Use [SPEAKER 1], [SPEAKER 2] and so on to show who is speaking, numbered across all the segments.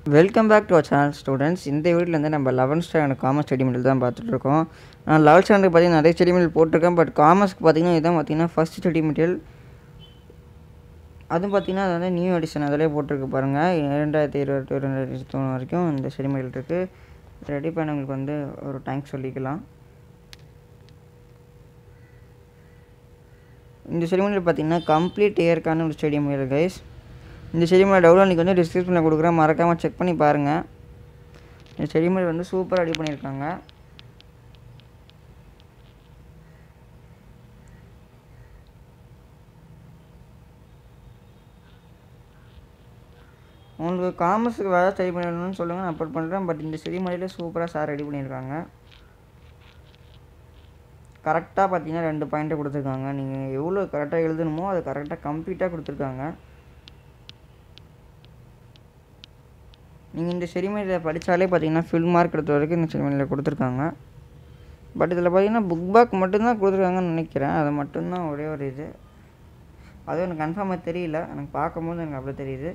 [SPEAKER 1] welcome back to our channel students இந்த வீட்டில் வந்து நம்ம eleventh standard commerce study material தான் பார்த்துட்ருக்கோம் நான் லெவன்த் ஸ்டாண்டர்ட் பார்த்தீங்கன்னா நிறைய ஸ்டடி மெட்டல் போட்டிருக்கேன் பட் காமர்ஸ்க்கு பார்த்தீங்கன்னா இதுதான் பார்த்தீங்கன்னா ஃபஸ்ட் ஸ்டடி மெட்டீரியல் அதுவும் பார்த்தீங்கன்னா அது வந்து நியூ எடிஷன் அதிலே போட்டிருக்கு பாருங்கள் இரண்டாயிரத்தி இருபத்தி ரெண்டாயிரத்தி தொண்ணூறு வரைக்கும் இந்த ஸ்டடி மெட்டீரியல் இருக்குது ரெடி பண்ணவங்களுக்கு வந்து ஒரு தேங்க்ஸ் சொல்லிக்கலாம் இந்த செடிமெண்டில் பார்த்தீங்கன்னா கம்ப்ளீட் இயர்க்கான ஒரு ஸ்டேடியம் மெயில் கைஸ் இந்த செடிமெண்ட் டவுன்லோட் நீங்கள் வந்து டிஸ்கிரிப்ஷனில் கொடுக்குறேன் மறக்காமல் செக் பண்ணி பாருங்கள் இந்த செடிமெண்ட் வந்து சூப்பராக ரெடி பண்ணியிருக்காங்க உங்களுக்கு காமர்ஸுக்கு வேறு ஸ்டடி பண்ணணும்னு சொல்லுங்கள் நான் அப்லோட் பண்ணுறேன் பட் இந்த ஸ்டடி மாதிரிலே சூப்பராக சார் ரெடி பண்ணியிருக்காங்க கரெக்டாக பார்த்தீங்கன்னா ரெண்டு பாயிண்ட்டை கொடுத்துருக்காங்க நீங்கள் எவ்வளோ கரெக்டாக எழுதணுமோ அது கரெக்டாக கம்ப்ளீட்டாக கொடுத்துருக்காங்க நீங்கள் இந்த செரிமனியில் படித்தாலே பார்த்தீங்கன்னா ஃபில் மார்க் எடுத்த வரைக்கும் இந்த செரிமனியில் கொடுத்துருக்காங்க பட் இதில் பார்த்தீங்கன்னா புக் பேக் மட்டும்தான் கொடுத்துருக்காங்கன்னு நினைக்கிறேன் அது மட்டும்தான் ஒரே ஒரு இது அதுவும் எனக்கு கன்ஃபார்மாக தெரியல எனக்கு பார்க்கும்போது எனக்கு அப்படி தெரியுது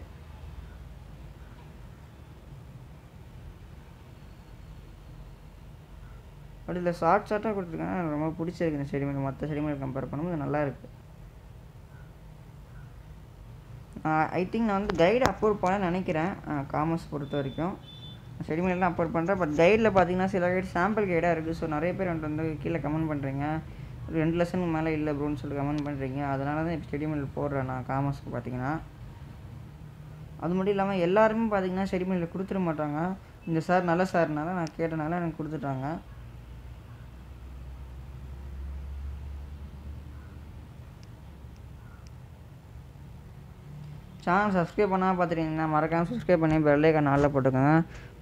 [SPEAKER 1] பட் இதில் ஷார்ட் ஷார்ட்டாக கொடுத்துருக்காங்க எனக்கு ரொம்ப பிடிச்சிருக்கு இந்த செடிமெண்ட் மற்ற செடிமெண்ட் கம்பேர் பண்ணும்போது நல்லா இருக்குது ஐ திங்க் நான் வந்து கைடு அப்லோட் பண்ண நினைக்கிறேன் காமர்ஸ் பொறுத்த வரைக்கும் செடிமெண்ட்லாம் அப்லோட் பண்ணுறேன் பட் கைடில் பார்த்தீங்கன்னா சில கைடு சாம்பிள் கைடாக இருக்குது ஸோ நிறைய பேர் வந்துட்டு வந்து கீழே கமெண்ட் பண்ணுறீங்க ரெண்டு லெசனுக்கு மேலே இல்லை ப்ரோன்னு சொல்லி கமெண்ட் பண்ணுறீங்க அதனால தான் இப்போ செடிமெண்ட் போடுறேன் நான் காமர்ஸ்க்கு பார்த்தீங்கன்னா அது மட்டும் இல்லாமல் எல்லாருமே பார்த்தீங்கன்னா செடிமெண்ட்டில் கொடுத்துட மாட்டாங்க இந்த சார் நல்ல சார்னால நான் கேட்டனால எனக்கு கொடுத்துட்டாங்க சேனல் சப்ஸ்கிரைப் பண்ணால் பார்த்துட்டீங்கன்னா மறக்காமல் சப்ஸ்கிரைப் பண்ணி பெல்லைக்கான நாளில் போட்டுக்கோங்க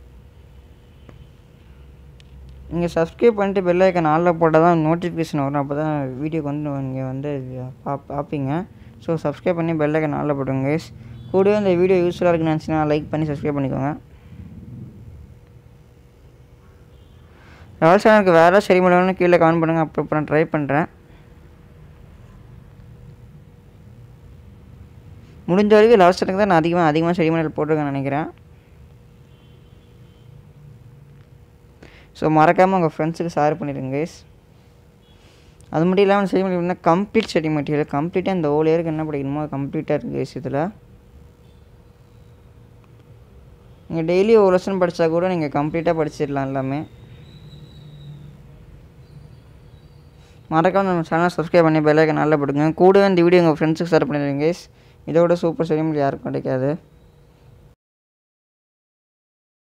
[SPEAKER 1] நீங்கள் சப்ஸ்கிரைப் பண்ணிட்டு பெல்லைக்கான நாளில் போட்டால் தான் நோட்டிஃபிகேஷன் வரும் அப்போ தான் வீடியோக்கு வந்து நீங்கள் வந்து பா பார்ப்பீங்க ஸோ சப்ஸ்கிரைப் பண்ணி பெல்லைக்கான நாளில் போட்டுங்க கைஸ் கூடவே இந்த வீடியோ யூஸ்ஃபுல்லாக இருக்குன்னு நினச்சினா லைக் பண்ணி சப்ஸ்கிரைப் பண்ணிக்கோங்க லெவல் சேனலுக்கு வேறு சரி முடியலன்னு கீழே கமெண்ட் பண்ணுங்கள் அப்போ நான் ட்ரை பண்ணுறேன் முடிஞ்ச வரைக்கும் லெவல் ஸ்டாண்டர்ட் தான் நான் அதிகமாக அதிகமாக ஸ்டடி மெட்டீரியல் போட்டிருக்கேன்னு நினைக்கிறேன் ஸோ மறக்காமல் உங்கள் ஃப்ரெண்ட்ஸுக்கு ஷேர் பண்ணிடுங்க கைஸ் அது மட்டும் இல்லாமல் study material complete study material கம்ப்ளீட்டாக இந்த ஓல் இயருக்கு என்ன படிக்கணுமோ அது கம்ப்ளீட்டாக இருக்குது கைஸ் இதில் நீங்கள் டெய்லி ஒரு லெசன் படித்தா கூட நீங்கள் கம்ப்ளீட்டாக படிச்சிடலாம் எல்லாமே மறக்காம நம்ம சேனல் சப்ஸ்கிரைப் பண்ணி பெல்லைக்கன் நல்லா போட்டுங்க கூடவே இந்த வீடியோ உங்கள் ஃப்ரெண்ட்ஸுக்கு ஷேர் பண்ணிடுங்க கைஸ் இதோட சூப்பர் ஸ்டடி யாருக்கும் கிடைக்காது